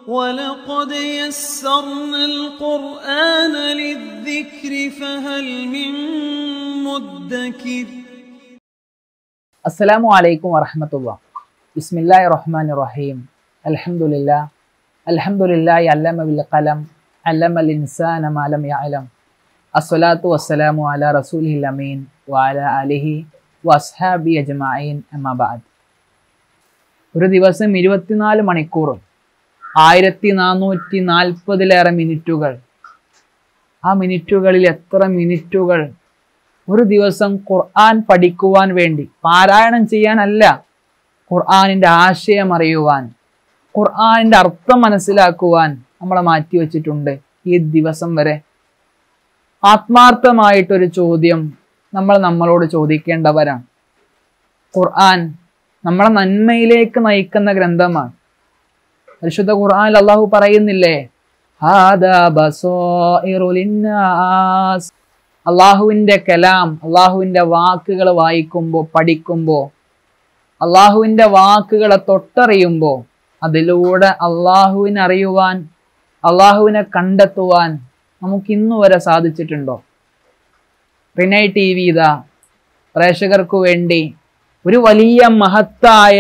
ولقد يسرنا القرآن للذكر فهل من مدكر അസ്സലാമു അലൈക്കും വറഹമത്തുള്ള ബിസ്മില്ലാഹി റഹ്മാൻ റഹീം അൽഹംദുലില്ലാ അൽഹംദുലില്ലാഹി അല്ലമ ബിൽ ഖലം അല്ലമ അൽ ഇൻസാന മാ ലം യഅലം അസ്സലാത്തു വസ്സലാമു അലാ റസൂലിഹിൽ അമീൻ വഅല ആലിഹി വഅസ്ഹാബി അജ്മഈൻ അമ്മാ ബഅദ് ഒരു ദിവസം ഇരുപത്തിനാല് മണിക്കൂറും ആയിരത്തി നാനൂറ്റി നാൽപ്പതിലേറെ മിനിറ്റുകൾ ആ മിനിറ്റുകളിൽ എത്ര മിനിറ്റുകൾ ഒരു ദിവസം ഖുർആൻ പഠിക്കുവാൻ വേണ്ടി പാരായണം ചെയ്യാനല്ല ഖുർആനിൻ്റെ ആശയം അറിയുവാൻ ഖുർആനിൻ്റെ അർത്ഥം മനസ്സിലാക്കുവാൻ നമ്മളെ മാറ്റി വെച്ചിട്ടുണ്ട് ഈ ദിവസം വരെ ആത്മാർത്ഥമായിട്ടൊരു ചോദ്യം നമ്മൾ നമ്മളോട് ചോദിക്കേണ്ടവരാണ് ഖുർആൻ നമ്മളെ നന്മയിലേക്ക് നയിക്കുന്ന ഗ്രന്ഥമാണ് പരിശുദ്ധ ഖുർആനിൽ അള്ളാഹു പറയുന്നില്ലേ ഹാദാ ബസോഇറു ലിന്നാസ് അള്ളാഹുവിൻ്റെ കലാം അള്ളാഹുവിൻ്റെ വാക്കുകൾ വായിക്കുമ്പോൾ പഠിക്കുമ്പോൾ അള്ളാഹുവിൻ്റെ വാക്കുകളെ തൊട്ടറിയുമ്പോൾ അതിലൂടെ അള്ളാഹുവിനെ അറിയുവാൻ അള്ളാഹുവിനെ കണ്ടെത്തുവാൻ നമുക്ക് ഇന്നു വരെ സാധിച്ചിട്ടുണ്ടോ റിനൈ ടി വി ഇതാ പ്രേക്ഷകർക്കു വേണ്ടി ഒരു വലിയ മഹത്തായ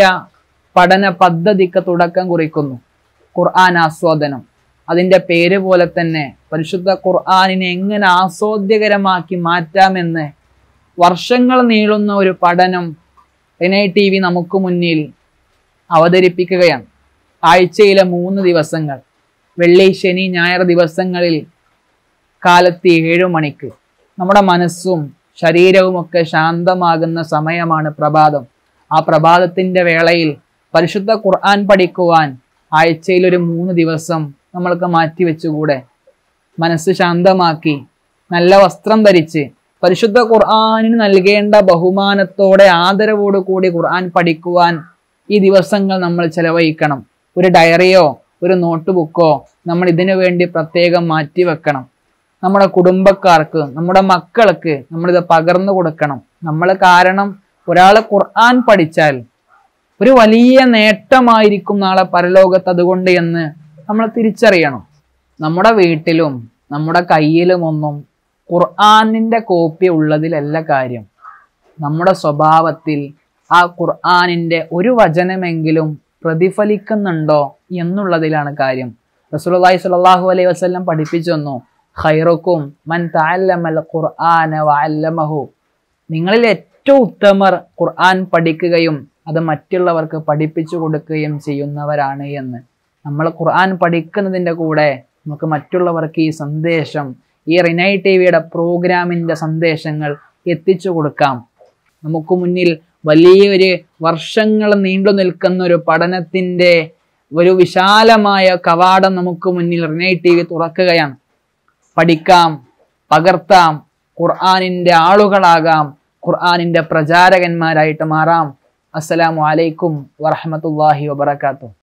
പഠന പദ്ധതിക്ക് തുടക്കം കുറിക്കുന്നു ഖുർആൻ ആസ്വാദനം അതിൻ്റെ പേര് പോലെ തന്നെ പരിശുദ്ധ ഖുർആാനിനെ എങ്ങനെ ആസ്വാദ്യകരമാക്കി മാറ്റാമെന്ന് വർഷങ്ങൾ നീളുന്ന ഒരു പഠനം എൻ ഐ ടി വി നമുക്ക് മുന്നിൽ അവതരിപ്പിക്കുകയാണ് ആഴ്ചയിലെ മൂന്ന് ദിവസങ്ങൾ വെള്ളി ശനി ഞായർ ദിവസങ്ങളിൽ കാലത്ത് ഏഴു മണിക്ക് നമ്മുടെ മനസ്സും ശരീരവുമൊക്കെ ശാന്തമാകുന്ന സമയമാണ് പ്രഭാതം ആ പ്രഭാതത്തിൻ്റെ വേളയിൽ പരിശുദ്ധ ഖുർആൻ പഠിക്കുവാൻ ആഴ്ചയിൽ ഒരു മൂന്ന് ദിവസം നമ്മൾക്ക് മാറ്റിവെച്ചുകൂടെ മനസ്സ് ശാന്തമാക്കി നല്ല വസ്ത്രം ധരിച്ച് പരിശുദ്ധ ഖുർആാനിന് നൽകേണ്ട ബഹുമാനത്തോടെ ആദരവോടു കൂടി ഖുർആൻ പഠിക്കുവാൻ ഈ ദിവസങ്ങൾ നമ്മൾ ചെലവഴിക്കണം ഒരു ഡയറിയോ ഒരു നോട്ട് ബുക്കോ നമ്മൾ ഇതിനു വേണ്ടി പ്രത്യേകം മാറ്റിവെക്കണം നമ്മുടെ കുടുംബക്കാർക്ക് നമ്മുടെ മക്കൾക്ക് നമ്മളിത് പകർന്നു കൊടുക്കണം നമ്മൾ കാരണം ഒരാൾ ഖുർആൻ പഠിച്ചാൽ ഒരു വലിയ നേട്ടമായിരിക്കും നാളെ പരലോകത്ത് അതുകൊണ്ട് എന്ന് നമ്മൾ തിരിച്ചറിയണം നമ്മുടെ വീട്ടിലും നമ്മുടെ കയ്യിലും ഒന്നും ഖുർആാനിൻ്റെ കോപ്പി ഉള്ളതിലല്ല കാര്യം നമ്മുടെ സ്വഭാവത്തിൽ ആ ഖുർആാനിൻ്റെ ഒരു വചനമെങ്കിലും പ്രതിഫലിക്കുന്നുണ്ടോ എന്നുള്ളതിലാണ് കാര്യം റസൂലുള്ളാഹി സ്വല്ലല്ലാഹു അലൈഹി വസല്ലം പഠിപ്പിച്ചു തന്നു ഖൈറുക്കും മൻ തഅല്ലമൽ ഖുർആന വഅല്ലമഹു നിങ്ങളിൽ ഏറ്റവും ഉത്തമർ ഖുർആൻ പഠിക്കുകയും അത് മറ്റുള്ളവർക്ക് പഠിപ്പിച്ചു കൊടുക്കുകയും ചെയ്യുന്നവരാണ് എന്ന് നമ്മൾ ഖുർആൻ പഠിക്കുന്നതിൻ്റെ കൂടെ നമുക്ക് മറ്റുള്ളവർക്ക് ഈ സന്ദേശം ഈ റിനൈ ടി വിയുടെ പ്രോഗ്രാമിൻ്റെ സന്ദേശങ്ങൾ എത്തിച്ചു കൊടുക്കാം നമുക്ക് മുന്നിൽ വലിയൊരു വർഷങ്ങൾ നീണ്ടു നിൽക്കുന്ന ഒരു പഠനത്തിൻ്റെ ഒരു വിശാലമായ കവാടം നമുക്ക് മുന്നിൽ റിനൈ ടി വി തുറക്കുകയാണ് പഠിക്കാം പകർത്താം ഖുർആാനിൻ്റെ ആളുകളാകാം ഖുർആാനിൻ്റെ പ്രചാരകന്മാരായിട്ട് മാറാം അസ്സലാമു അലൈക്കും വറഹമത്തല്ലാഹി വബർക്കാത്തു